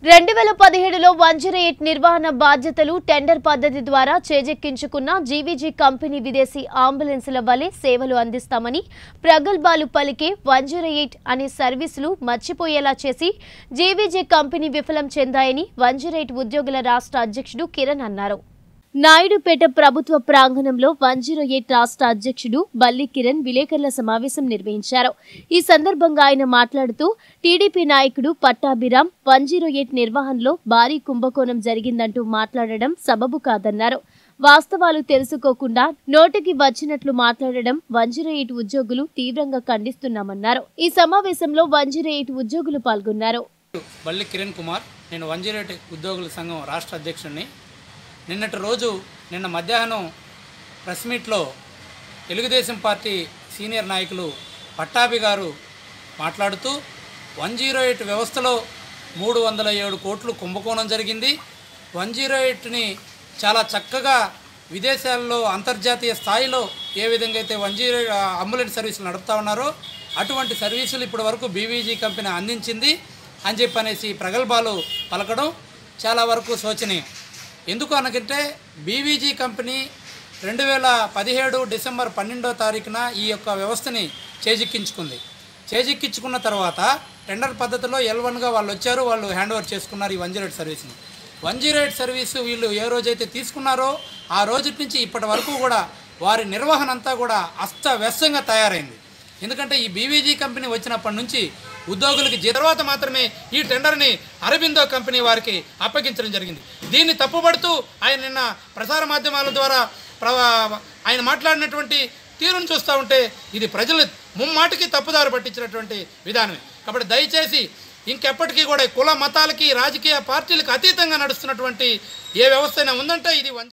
రెండు వేల పదిహేడులో వంజరేట్ నిర్వహణ బాధ్యతలు టెండర్ పద్ధతి ద్వారా చేజెక్కించుకున్న జీవీజీ కంపెనీ విదేశీ అంబులెన్సుల వలె సేవలు అందిస్తామని ప్రగల్భాలు పలికే వంజరేట్ అనే సర్వీసులు మర్చిపోయేలా చేసి జీవీజీ కంపెనీ విఫలం చెందాయని వంజరేట్ ఉద్యోగుల రాష్ట్ర అధ్యక్షుడు కిరణ్ అన్నారు నాయుడుపేట ప్రభుత్వ ప్రాంగణంలో వన్ జీరో ఎయిట్ రాష్ట్ర అధ్యక్షుడు బల్లి కిరణ్ విలేకరుల సమావేశం నిర్వహించారు ఈ సందర్భంగా ఆయన మాట్లాడుతూ టీడీపీ నాయకుడు పట్టాభిరామ్ వన్ జీరో ఎయిట్ నిర్వహణలో భారీ కుంభకోణం జరిగిందంటూ మాట్లాడడం సబబు కాదన్నారు వాస్తవాలు తెలుసుకోకుండా నోటికి వచ్చినట్లు మాట్లాడడం వన్ జీరో ఎయిట్ ఉద్యోగులు తీవ్రంగా ఖండిస్తున్నామన్నారు ఈ సమావేశంలో వన్ జీరో ఎయిట్ ఉద్యోగులు పాల్గొన్నారు బల్లి కిరణ్ కుమార్ నేను వన్ జీరో ఎయిట్ ఉద్యోగుల సంఘం రాష్ట్ర అధ్యక్షుడిని నిన్నటి రోజు నిన్న మధ్యాహ్నం ప్రెస్ మీట్లో తెలుగుదేశం పార్టీ సీనియర్ నాయకులు పట్టాభి గారు మాట్లాడుతూ వన్ జీరో ఎయిట్ వ్యవస్థలో మూడు వందల ఏడు కోట్లు కుంభకోణం జరిగింది వన్ జీరో ఎయిట్ని చాలా చక్కగా విదేశాల్లో అంతర్జాతీయ స్థాయిలో ఏ విధంగా అయితే వన్ జీరో అంబులెన్స్ సర్వీసులు నడుపుతా ఉన్నారో అటువంటి సర్వీసులు ఇప్పటి వరకు బీవీజీ కంపెనీ అందించింది అని చెప్పి అనేసి ప్రగల్భాలు పలకడం చాలా వరకు శోచనీయం ఎందుకు అనకంటే బీవీజీ కంపెనీ రెండు వేల పదిహేడు డిసెంబర్ పన్నెండో తారీఖున ఈ యొక్క వ్యవస్థని చేజిక్కించుకుంది చేజిక్కించుకున్న తర్వాత టెండర్ పద్ధతిలో ఎల్ వన్గా వాళ్ళు వచ్చారు వాళ్ళు హ్యాండ్ ఓవర్ చేసుకున్నారు ఈ వన్ జీరో ఎయిట్ సర్వీస్ని వన్ జీరో ఎయిట్ సర్వీసు వీళ్ళు ఏ రోజైతే తీసుకున్నారో ఆ రోజు నుంచి ఇప్పటి వరకు కూడా వారి నిర్వహణ అంతా కూడా అస్తవ్యస్తంగా తయారైంది ఎందుకంటే ఈ బీవీజీ కంపెనీ వచ్చినప్పటి నుంచి ఉద్యోగులకి జీ- తర్వాత మాత్రమే ఈ టెండర్ని అరబిందో కంపెనీ వారికి అప్పగించడం జరిగింది దీన్ని తప్పుపడుతూ ఆయన నిన్న ప్రసార మాధ్యమాల ద్వారా ప్ర ఆయన మాట్లాడినటువంటి తీరును చూస్తూ ఉంటే ఇది ప్రజలు ముమ్మాటికి తప్పుదారి పట్టించినటువంటి విధానమే కాబట్టి దయచేసి ఇంకెప్పటికీ కూడా ఈ కుల మతాలకి రాజకీయ పార్టీలకు అతీతంగా నడుస్తున్నటువంటి ఏ వ్యవస్థ అయినా ఉందంటే ఇది వన్